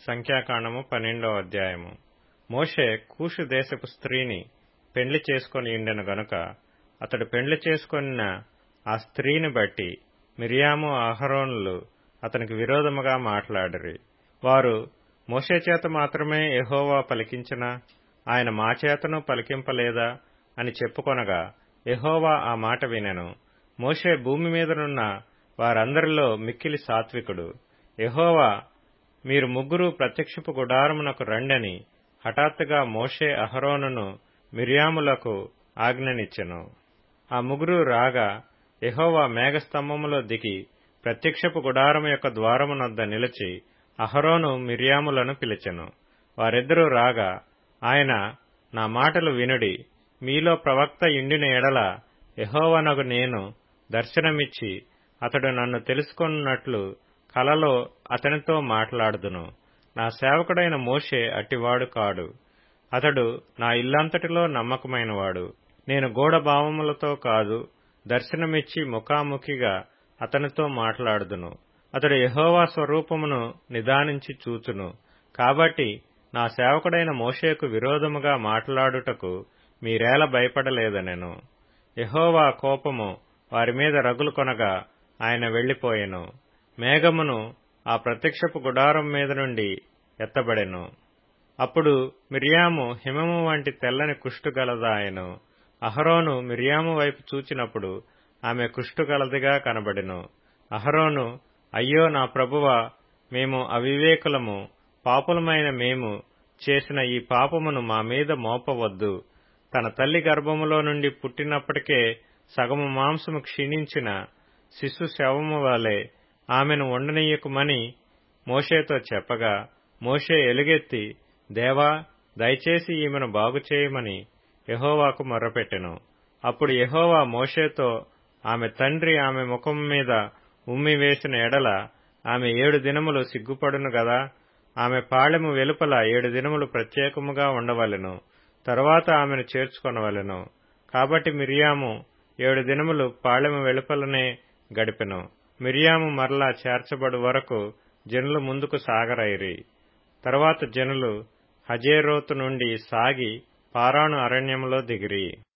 సంఖ్యాకాండము పన్నెండవ అధ్యాయము మోషే కూషు దేశపు స్త్రీని పెండ్లి చేసుకొని ఉండెను గనుక అతడు పెండ్లి చేసుకొనిన ఆ స్త్రీని బట్టి మిరియాము అహరోనులు అతనికి విరోధముగా మాట్లాడిరి వారు మోషే చేత మాత్రమే యెహోవా పలికించిన ఆయన మా చేతను పలికింపలేదా అని చెప్పుకొనగా యెహోవా ఆ మాట వినెను మోషే భూమి మీదనున్న వారందరిలో మిక్కిలి సాత్వికుడు యెహోవా మీరు ముగ్గురు ప్రత్యక్షపు గుడారమునకు రండని హఠాత్తుగా మోషే అహరోనును మిరియాములకు ఆజ్ఞనిచ్చెను ఆ ముగ్గురు రాగా యెహోవా మేఘస్తంభములో దిగి ప్రత్యక్షపు గుడారము యొక్క ద్వారమునొద్ద నిలిచి అహరోను మిరియాములను పిలిచెను వారిద్దరూ రాగా ఆయన నా మాటలు వినుడి మీలో ప్రవక్త ఇండిన ఎడల యెహోవనగు నేను దర్శనమిచ్చి అతడు నన్ను తెలుసుకొనున్నట్లు కలలో అతనితో మాట్లాడుదును నా సేవకుడైన మోషే అట్టివాడు కాడు అతడు నా ఇల్లంతటిలో నమ్మకమైనవాడు నేను గూఢభావములతో కాదు దర్శనమిచ్చి ముఖాముఖిగా అతనితో మాట్లాడుదును అతడు యెహోవా స్వరూపమును నిదానించి చూచును కాబట్టి నా సేవకుడైన మోషేకు విరోధముగా మాట్లాడుటకు మీరేల భయపడలేదనెను యెహోవా కోపము వారి మీద రగులు కొనగా ఆయన వెళ్లిపోయెను మేఘమును ఆ ప్రత్యక్షపు గుడారం మీద నుండి ఎత్తబడెను అప్పుడు మిరియాము హిమము వంటి తెల్లని కుష్టు గలదాయను అహరోను మిరియాము వైపు చూచినప్పుడు ఆమె కుష్టు గలదిగా కనబడెను అహరోను అయ్యో నా ప్రభువా మేము అవివేకులము పాపులమైన మేము చేసిన ఈ పాపమును మా మీద మోపవద్దు తన తల్లి గర్భములో నుండి పుట్టినప్పటికే సగము మాంసము క్షీణించిన శిశు శవము వలె ఆమెను ఉండనీయకుమని మోషేతో చెప్పగా మోషే ఎలుగెత్తి దేవా దయచేసి ఈమెను బాగుచేయమని యహోవాకు మొర్రపెట్టెను అప్పుడు యహోవా మోషేతో ఆమె తండ్రి ఆమె ముఖం మీద ఉమ్మి వేసిన ఎడల ఆమె ఏడు దినములు సిగ్గుపడును గదా ఆమె పాళెము వెలుపల ఏడు దినములు ప్రత్యేకముగా ఉండవలెను తరువాత ఆమెను చేర్చుకొనవలెను కాబట్టి మిరియాము ఏడు దినములు పాళెము వెలుపలనే గడిపెను మిరియాము మరలా చేర్చబడు వరకు జనులు ముందుకు సాగరైరి తరువాత జనులు హజేరోతు నుండి సాగి పారాను అరణ్యములో దిగిరి